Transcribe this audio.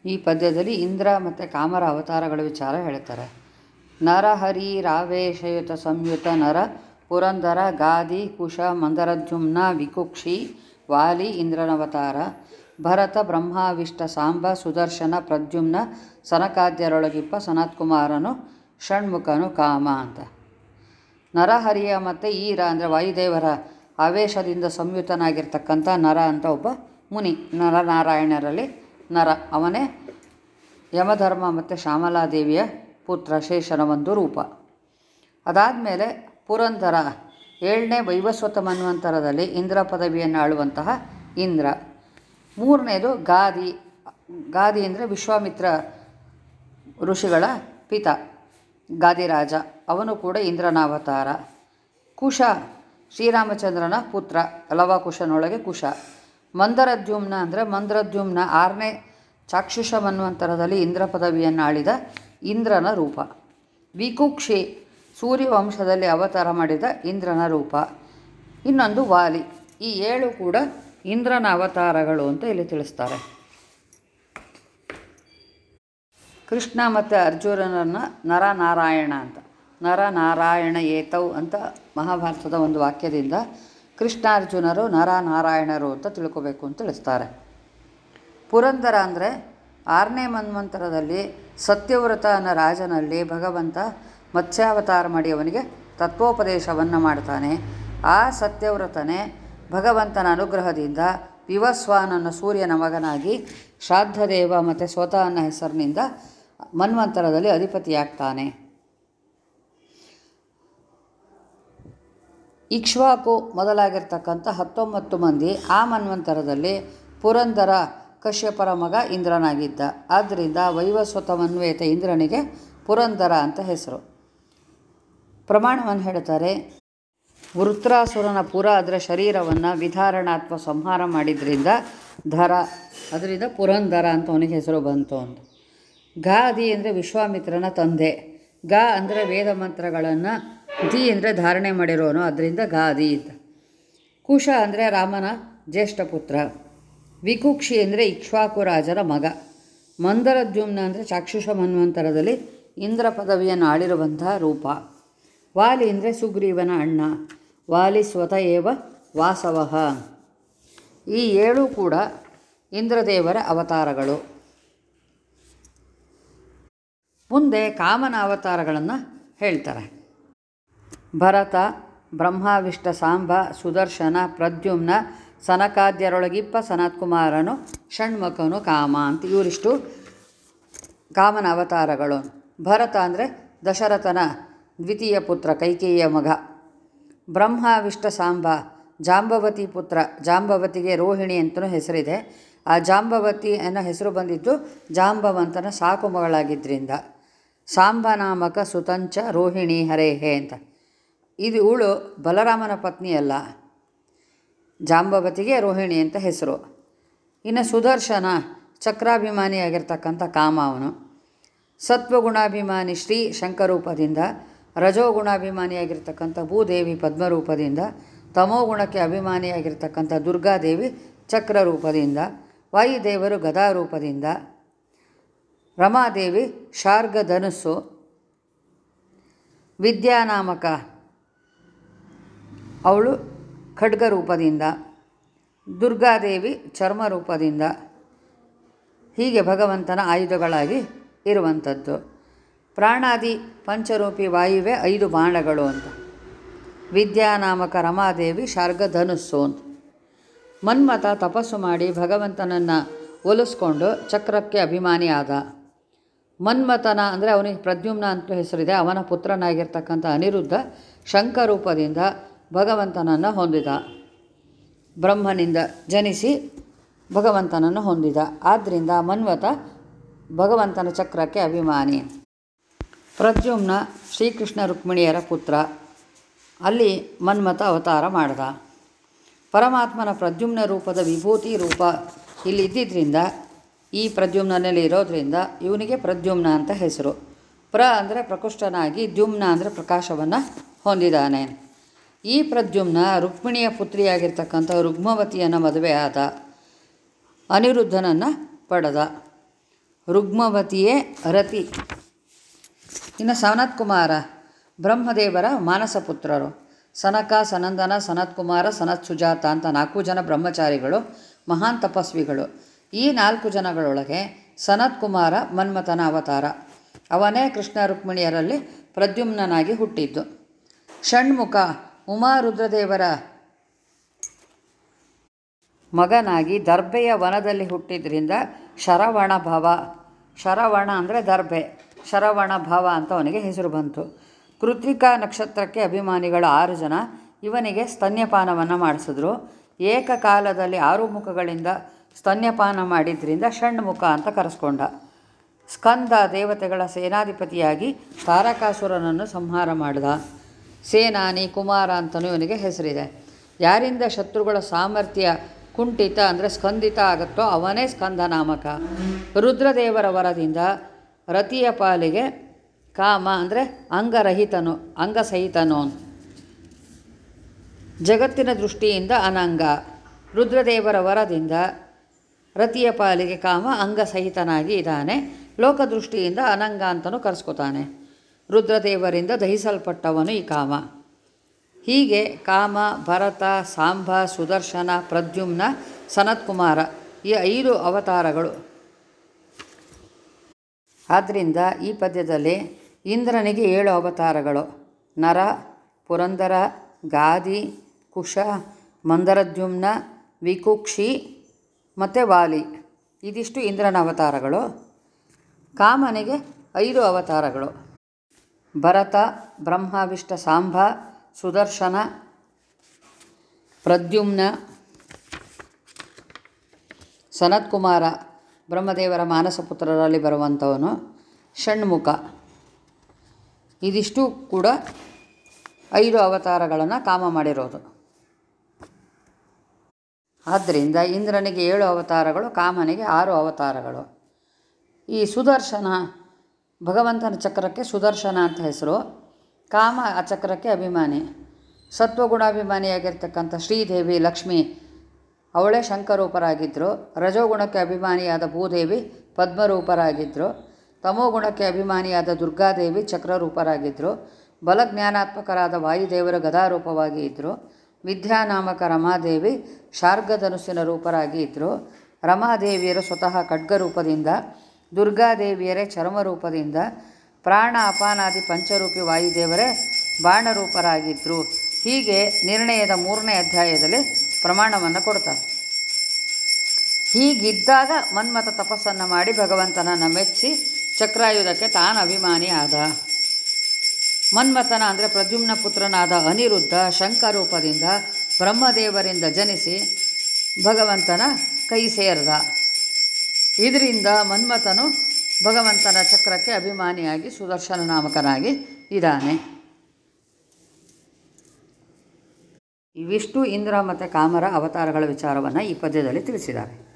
ಈ ಪದ್ಯದಲ್ಲಿ ಇಂದ್ರ ಮತ್ತು ಕಾಮರ ಅವತಾರಗಳ ವಿಚಾರ ಹೇಳ್ತಾರೆ ನರಹರಿ ರಾವೇಶಯುತ ಸಂಯುತ ನರ ಪುರಂದರ ಗಾದಿ ಕುಶ ಮಂದರದ್ಯುಮ್ನ ವಿಕುಕ್ಷಿ ವಾಲಿ ಇಂದ್ರನವತಾರ ಭರತ ಬ್ರಹ್ಮಾವಿಷ್ಟ ಸಾಂಬ ಸುದರ್ಶನ ಪ್ರದ್ಯುಮ್ನ ಸನಕಾದ್ಯರೊಳಗಿಪ್ಪ ಸನತ್ಕುಮಾರನು ಷಣ್ಮುಖನು ಕಾಮ ಅಂತ ನರಹರಿಯ ಮತ್ತು ಈರ ಅಂದರೆ ವಾಯುದೇವರ ಆವೇಶದಿಂದ ಸಂಯುತನಾಗಿರ್ತಕ್ಕಂಥ ನರ ಅಂತ ಒಬ್ಬ ಮುನಿ ನರನಾರಾಯಣರಲ್ಲಿ ನರ ಅವನೇ ಯಮಧರ್ಮ ಮತ್ತು ಶ್ಯಾಮಲಾದೇವಿಯ ಪುತ್ರ ಶೇಷನ ಒಂದು ರೂಪ ಅದಾದಮೇಲೆ ಪುರಂದರ ಏಳನೇ ವೈವಸ್ವತ ಮನ್ವಂತರದಲ್ಲಿ ಇಂದ್ರ ಪದವಿಯನ್ನು ಆಳುವಂತಹ ಇಂದ್ರ ಮೂರನೇದು ಗಾದಿ ಗಾದಿ ಅಂದರೆ ವಿಶ್ವಾಮಿತ್ರ ಋಷಿಗಳ ಪಿತ ಗಾದಿರಾಜ ಅವನು ಕೂಡ ಇಂದ್ರನ ಅವತಾರ ಕುಶ ಶ್ರೀರಾಮಚಂದ್ರನ ಪುತ್ರ ಲವಕುಶನೊಳಗೆ ಕುಶ ಮಂದರದ್ಯುಮ್ನ ಅಂದರೆ ಮಂದರದ್ಯುಮ್ನ ಆರನೇ ಚಾಕ್ಷುಷ ಮನ್ವಂತರದಲ್ಲಿ ಇಂದ್ರ ಪದವಿಯನ್ನು ಆಳಿದ ಇಂದ್ರನ ರೂಪ ವಿಕುಕ್ಷಿ ಸೂರ್ಯವಂಶದಲ್ಲಿ ಅವತಾರ ಮಾಡಿದ ಇಂದ್ರನ ರೂಪ ಇನ್ನೊಂದು ವಾಲಿ ಈ ಏಳು ಕೂಡ ಇಂದ್ರನ ಅವತಾರಗಳು ಅಂತ ಇಲ್ಲಿ ತಿಳಿಸ್ತಾರೆ ಕೃಷ್ಣ ಮತ್ತು ಅರ್ಜುನನನ್ನು ನರನಾರಾಯಣ ಅಂತ ನರನಾರಾಯಣ ಏತೌ ಅಂತ ಮಹಾಭಾರತದ ಒಂದು ವಾಕ್ಯದಿಂದ ಕೃಷ್ಣಾರ್ಜುನರು ನರನಾರಾಯಣರು ಅಂತ ತಿಳ್ಕೋಬೇಕು ಅಂತ ತಿಳಿಸ್ತಾರೆ ಪುರಂದರ ಅಂದರೆ ಆರನೇ ಮನ್ವಂತರದಲ್ಲಿ ಸತ್ಯವ್ರತ ಅನ್ನೋ ರಾಜನಲ್ಲಿ ಭಗವಂತ ಮತ್ಸ್ಯಾವತಾರ ಮಾಡಿ ಅವನಿಗೆ ತತ್ವೋಪದೇಶವನ್ನು ಮಾಡ್ತಾನೆ ಆ ಸತ್ಯವ್ರತನೇ ಭಗವಂತನ ಅನುಗ್ರಹದಿಂದ ವಿವಸ್ವಾನನ್ನು ಸೂರ್ಯನ ಮಗನಾಗಿ ಶ್ರಾದ್ದದೇವ ಮತ್ತು ಸ್ವತಃ ಅನ್ನೋ ಹೆಸರಿನಿಂದ ಮನ್ವಂತರದಲ್ಲಿ ಅಧಿಪತಿಯಾಗ್ತಾನೆ ಇಕ್ಷ್ವಾಕು ಮೊದಲಾಗಿರ್ತಕ್ಕಂಥ ಹತ್ತೊಂಬತ್ತು ಮಂದಿ ಆ ಮನ್ವಂತರದಲ್ಲಿ ಪುರಂದರ ಕಶ್ಯಪರ ಮಗ ಇಂದ್ರನಾಗಿದ್ದ ಆದ್ದರಿಂದ ವೈವಸ್ವತ ಮನ್ವೇತ ಇಂದ್ರನಿಗೆ ಪುರಂದರ ಅಂತ ಹೆಸರು ಪ್ರಮಾಣವನ್ನು ಹೇಳ್ತಾರೆ ವೃತ್ರಾಸುರನ ಪುರ ಅದರ ಶರೀರವನ್ನು ವಿಧಾರಣ ಅಥವಾ ಸಂಹಾರ ಮಾಡಿದ್ರಿಂದ ಧರ ಅದರಿಂದ ಪುರಂದರ ಅಂತ ಅವನಿಗೆ ಹೆಸರು ಬಂತು ಅಂತ ಗಾದಿ ಅಂದರೆ ವಿಶ್ವಾಮಿತ್ರನ ತಂದೆ ಗಾ ಅಂದರೆ ವೇದ ಮಂತ್ರಗಳನ್ನು ದಿ ಅಂದರೆ ಧಾರಣೆ ಮಾಡಿರೋನು ಅದರಿಂದ ಗಾದಿ ಅಂತ ಕುಶ ಅಂದರೆ ರಾಮನ ಜ್ಯೇಷ್ಠ ಪುತ್ರ ವಿಕುಕ್ಷಿ ಅಂದರೆ ಇಕ್ಷ್ವಾಕು ರಾಜರ ಮಗ ಮಂದರದ್ಯುಮ್ನ ಅಂದರೆ ಚಾಕ್ಷುಷ ಮನ್ವಂತರದಲ್ಲಿ ಇಂದ್ರ ಪದವಿಯನ್ನು ಆಳಿರುವಂತಹ ರೂಪ ವಾಲಿ ಅಂದರೆ ಸುಗ್ರೀವನ ಅಣ್ಣ ವಾಲಿ ಸ್ವತಃ ಏವ ವಾಸವಃ ಈ ಏಳು ಕೂಡ ಇಂದ್ರದೇವರ ಅವತಾರಗಳು ಮುಂದೆ ಕಾಮನ ಅವತಾರಗಳನ್ನು ಹೇಳ್ತಾರೆ ಭರತ ಬ್ರಹ್ಮಾವಿಷ್ಟ ಸಾಂಬ ಸುದರ್ಶನ ಪ್ರದ್ಯುಮ್ನ ಸನಕಾದ್ಯರೊಳಗಿಪ್ಪ ಸನತ್ಕುಮಾರನು ಷಣ್ಮುಖನು ಕಾಮ ಅಂತ ಇವರಿಷ್ಟು ಕಾಮನ ಅವತಾರಗಳು ಭರತ ಅಂದರೆ ದಶರಥನ ದ್ವಿತೀಯ ಪುತ್ರ ಕೈಕೇಯಿಯ ಮಗ ಬ್ರಹ್ಮಾವಿಷ್ಟ ಸಾಂಬ ಜಾಂಬವತಿ ಪುತ್ರ ಜಾಂಬವತಿಗೆ ರೋಹಿಣಿ ಅಂತಲೂ ಹೆಸರಿದೆ ಆ ಜಾಂಬವತಿ ಅನ್ನೋ ಹೆಸರು ಬಂದಿದ್ದು ಜಾಂಬವಂತನ ಸಾಕು ಮಗಳಾಗಿದ್ದರಿಂದ ಸಾಂಬ ನಾಮಕ ಸುತಂಚ ರೋಹಿಣಿ ಹರೇಹೆ ಅಂತ ಇದು ಇವಳು ಬಲರಾಮನ ಪತ್ನಿ ಅಲ್ಲ ಜಾಂಬವತಿಗೆ ರೋಹಿಣಿ ಅಂತ ಹೆಸರು ಇನ್ನು ಸುದರ್ಶನ ಚಕ್ರಾಭಿಮಾನಿಯಾಗಿರ್ತಕ್ಕಂಥ ಕಾಮ ಅವನು ಸತ್ವಗುಣಾಭಿಮಾನಿ ಶ್ರೀ ಶಂಕರೂಪದಿಂದ ರಜೋಗುಣಾಭಿಮಾನಿಯಾಗಿರ್ತಕ್ಕಂಥ ಭೂದೇವಿ ಪದ್ಮರೂಪದಿಂದ ತಮೋಗುಣಕ್ಕೆ ಅಭಿಮಾನಿಯಾಗಿರ್ತಕ್ಕಂಥ ದುರ್ಗಾದೇವಿ ಚಕ್ರರೂಪದಿಂದ ವಾಯುದೇವರು ಗದಾರೂಪದಿಂದ ರಮಾದೇವಿ ಶಾರ್ಗ ಧನುಸ್ಸು ವಿದ್ಯಾನಾಮಕ ಅವಳು ಖಡ್ಗ ರೂಪದಿಂದ ದುರ್ಗಾದೇವಿ ಚರ್ಮ ರೂಪದಿಂದ ಹೀಗೆ ಭಗವಂತನ ಆಯುಧಗಳಾಗಿ ಇರುವಂಥದ್ದು ಪ್ರಾಣಾದಿ ಪಂಚರೂಪಿ ವಾಯುವೆ ಐದು ಬಾಣಗಳು ಅಂತ ವಿದ್ಯಾನಾಮಕ ರಮಾದೇವಿ ಶಾರ್ಗ ಧನುಸ್ಸು ಅಂತ ಮನ್ಮಥ ತಪಸ್ಸು ಮಾಡಿ ಭಗವಂತನನ್ನು ಒಲಿಸ್ಕೊಂಡು ಚಕ್ರಕ್ಕೆ ಅಭಿಮಾನಿ ಆದ ಮನ್ಮಥನ ಅಂದರೆ ಅವನಿಗೆ ಪ್ರದ್ಯುಮ್ನ ಅಂತ ಹೆಸರಿದೆ ಅವನ ಪುತ್ರನಾಗಿರ್ತಕ್ಕಂಥ ಅನಿರುದ್ಧ ಶಂಕರೂಪದಿಂದ ಭಗವಂತನನ್ನು ಹೊಂದಿದ ಬ್ರಹ್ಮನಿಂದ ಜನಿಸಿ ಭಗವಂತನನ್ನು ಹೊಂದಿದ ಆದ್ದರಿಂದ ಮನ್ಮಥ ಭಗವಂತನ ಚಕ್ರಕ್ಕೆ ಅಭಿಮಾನಿ ಪ್ರದ್ಯುಮ್ನ ಶ್ರೀಕೃಷ್ಣ ರುಕ್ಮಿಣಿಯರ ಪುತ್ರ ಅಲ್ಲಿ ಮನ್ಮಥ ಅವತಾರ ಮಾಡ್ದ ಪರಮಾತ್ಮನ ಪ್ರದ್ಯುಮ್ನ ರೂಪದ ವಿಭೂತಿ ರೂಪ ಇಲ್ಲಿ ಇದ್ದಿದ್ದರಿಂದ ಈ ಪ್ರದ್ಯುಮ್ನಲ್ಲಿ ಇರೋದ್ರಿಂದ ಇವನಿಗೆ ಪ್ರದ್ಯುಮ್ನ ಅಂತ ಹೆಸರು ಪ್ರ ಅಂದರೆ ಪ್ರಕೃಷ್ಟನಾಗಿ ದ್ಯುಮ್ನ ಅಂದರೆ ಪ್ರಕಾಶವನ್ನು ಹೊಂದಿದ್ದಾನೆ ಈ ಪ್ರದ್ಯುಮ್ನ ರುಕ್ಮಿಣಿಯ ಪುತ್ರಿಯಾಗಿರ್ತಕ್ಕಂಥ ರುಗ್ಮವತಿಯನ್ನು ಮದುವೆ ಆದ ಅನಿರುದ್ಧನನ್ನು ಪಡೆದ ರುಗ್ಮವತಿಯೇ ರತಿ ಇನ್ನು ಸನತ್ ಕುಮಾರ ಬ್ರಹ್ಮದೇವರ ಮಾನಸ ಪುತ್ರರು ಸನಕ ಸನಂದನ ಸನತ್ ಕುಮಾರ ಸನತ್ ಸುಜಾತ ಅಂತ ನಾಲ್ಕು ಜನ ಬ್ರಹ್ಮಚಾರಿಗಳು ಮಹಾನ್ ತಪಸ್ವಿಗಳು ಈ ನಾಲ್ಕು ಜನಗಳೊಳಗೆ ಸನತ್ ಕುಮಾರ ಮನ್ಮಥನ ಅವತಾರ ಅವನೇ ಕೃಷ್ಣ ರುಕ್ಮಿಣಿಯರಲ್ಲಿ ಪ್ರದ್ಯುಮ್ನನಾಗಿ ಹುಟ್ಟಿದ್ದು ಷಣ್ಮುಖ ಉಮಾ ರುದ್ರದೇವರ ಮಗನಾಗಿ ದರ್ಬೆಯ ವನದಲ್ಲಿ ಹುಟ್ಟಿದ್ರಿಂದ ಶರವಣ ಭವ ಶರವಣ ಅಂದರೆ ದರ್ಬೆ ಶರವಣ ಭವ ಅಂತ ಅವನಿಗೆ ಹೆಸರು ಬಂತು ಕೃತಿಕಾ ನಕ್ಷತ್ರಕ್ಕೆ ಅಭಿಮಾನಿಗಳ ಆರು ಜನ ಇವನಿಗೆ ಸ್ತನ್ಯಪಾನವನ್ನು ಮಾಡಿಸಿದ್ರು ಏಕಕಾಲದಲ್ಲಿ ಆರು ಮುಖಗಳಿಂದ ಸ್ತನ್ಯಪಾನ ಮಾಡಿದ್ರಿಂದ ಷಣ್ಮುಖ ಅಂತ ಕರೆಸ್ಕೊಂಡ ಸ್ಕಂದ ದೇವತೆಗಳ ಸೇನಾಧಿಪತಿಯಾಗಿ ತಾರಕಾಸುರನನ್ನು ಸಂಹಾರ ಮಾಡಿದ ಸೇನಾನಿ ಕುಮಾರ ಅಂತಲೂ ಇವನಿಗೆ ಹೆಸರಿದೆ ಯಾರಿಂದ ಶತ್ರುಗಳ ಸಾಮರ್ಥ್ಯ ಕುಂಠಿತ ಅಂದರೆ ಸ್ಕಂದಿತ ಆಗುತ್ತೋ ಅವನೇ ಸ್ಕಂದ ನಾಮಕ ರುದ್ರದೇವರ ವರದಿಂದ ರತಿಯ ಪಾಲಿಗೆ ಕಾಮ ಅಂದರೆ ಅಂಗರಹಿತನು ಅಂಗಸಹಿತನು ಜಗತ್ತಿನ ದೃಷ್ಟಿಯಿಂದ ಅನಂಗ ರುದ್ರದೇವರ ವರದಿಂದ ರತಿಯ ಪಾಲಿಗೆ ಕಾಮ ಅಂಗಸಹಿತನಾಗಿ ಇದ್ದಾನೆ ಲೋಕದೃಷ್ಟಿಯಿಂದ ಅನಂಗ ಅಂತಲೂ ಕರೆಸ್ಕೊತಾನೆ ರುದ್ರದೇವರಿಂದ ದಹಿಸಲ್ಪಟ್ಟವನು ಈ ಕಾಮ ಹೀಗೆ ಕಾಮ ಭರತ ಸಾಂಬ ಸುದರ್ಶನ ಪ್ರದ್ಯುಮ್ನ ಸನತ್ಕುಮಾರ ಈ ಐದು ಅವತಾರಗಳು ಆದ್ದರಿಂದ ಈ ಪದ್ಯದಲ್ಲಿ ಇಂದ್ರನಿಗೆ ಏಳು ಅವತಾರಗಳು ನರ ಪುರಂದರ ಗಾದಿ ಕುಶ ಮಂದರದ್ಯುಮ್ನ ವಿಕುಕ್ಷಿ ಮತ್ತು ವಾಲಿ ಇದಿಷ್ಟು ಇಂದ್ರನ ಅವತಾರಗಳು ಕಾಮನಿಗೆ ಐದು ಅವತಾರಗಳು ಭರತ ಬ್ರಹ್ಮಾವಿಷ್ಟ ಸಾಂಬ ಸುದರ್ಶನ ಪ್ರದ್ಯುಮ್ನ ಸನತ್ಕುಮಾರ ಬ್ರಹ್ಮದೇವರ ಮಾನಸ ಪುತ್ರರಲ್ಲಿ ಬರುವಂಥವನು ಷಣ್ಮುಖ ಇದಿಷ್ಟು ಕೂಡ ಐದು ಅವತಾರಗಳನ್ನು ಕಾಮ ಮಾಡಿರೋದು ಆದ್ದರಿಂದ ಇಂದ್ರನಿಗೆ ಏಳು ಅವತಾರಗಳು ಕಾಮನಿಗೆ ಆರು ಅವತಾರಗಳು ಈ ಸುದರ್ಶನ ಭಗವಂತನ ಚಕ್ರಕ್ಕೆ ಸುದರ್ಶನ ಅಂತ ಹೆಸರು ಕಾಮ ಆ ಚಕ್ರಕ್ಕೆ ಅಭಿಮಾನಿ ಸತ್ವಗುಣಾಭಿಮಾನಿಯಾಗಿರ್ತಕ್ಕಂಥ ಶ್ರೀದೇವಿ ಲಕ್ಷ್ಮಿ ಅವಳೇ ಶಂಕರೂಪರಾಗಿದ್ದರು ರಜೋಗುಣಕ್ಕೆ ಅಭಿಮಾನಿಯಾದ ಭೂದೇವಿ ಪದ್ಮರೂಪರಾಗಿದ್ದರು ತಮೋಗುಣಕ್ಕೆ ಅಭಿಮಾನಿಯಾದ ದುರ್ಗಾದೇವಿ ಚಕ್ರರೂಪರಾಗಿದ್ದರು ಬಲಜ್ಞಾನಾತ್ಮಕರಾದ ವಾಯುದೇವರು ಗದಾರೂಪವಾಗಿ ಇದ್ದರು ವಿದ್ಯಾನಾಮಕ ರಮಾದೇವಿ ಶಾರ್ಗಧನುಸ್ಸಿನ ರೂಪರಾಗಿ ಇದ್ದರು ರಮಾದೇವಿಯರು ಸ್ವತಃ ಖಡ್ಗರೂಪದಿಂದ ದುರ್ಗಾದೇವಿಯರೇ ಚರ್ಮರೂಪದಿಂದ ಪ್ರಾಣ ಅಪಾನಾದಿ ಪಂಚರೂಪಿ ವಾಯುದೇವರೇ ಬಾಣರೂಪರಾಗಿದ್ದರು ಹೀಗೆ ನಿರ್ಣಯದ ಮೂರನೇ ಅಧ್ಯಾಯದಲ್ಲಿ ಪ್ರಮಾಣವನ್ನು ಕೊಡ್ತಾರೆ ಹೀಗಿದ್ದಾಗ ಮನ್ಮಥ ತಪಸ್ಸನ್ನು ಮಾಡಿ ಭಗವಂತನನ್ನು ಮೆಚ್ಚಿ ಚಕ್ರಾಯುಧಕ್ಕೆ ತಾನು ಅಭಿಮಾನಿ ಆದ ಮನ್ಮಥನ ಅಂದರೆ ಪ್ರದ್ಯುಮ್ನ ಪುತ್ರನಾದ ಅನಿರುದ್ಧ ಶಂಕರೂಪದಿಂದ ಬ್ರಹ್ಮದೇವರಿಂದ ಜನಿಸಿ ಭಗವಂತನ ಕೈ ಸೇರಿದ ಇದರಿಂದ ಮನ್ಮಥನು ಭಗವಂತನ ಚಕ್ರಕ್ಕೆ ಅಭಿಮಾನಿಯಾಗಿ ಸುದರ್ಶನ ನಾಮಕನಾಗಿ ಇದ್ದಾನೆ ಇವಿಷ್ಟು ಇಂದ್ರ ಮತ್ತು ಕಾಮರ ಅವತಾರಗಳ ವಿಚಾರವನ್ನು ಈ ಪದ್ಯದಲ್ಲಿ ತಿಳಿಸಿದ್ದಾರೆ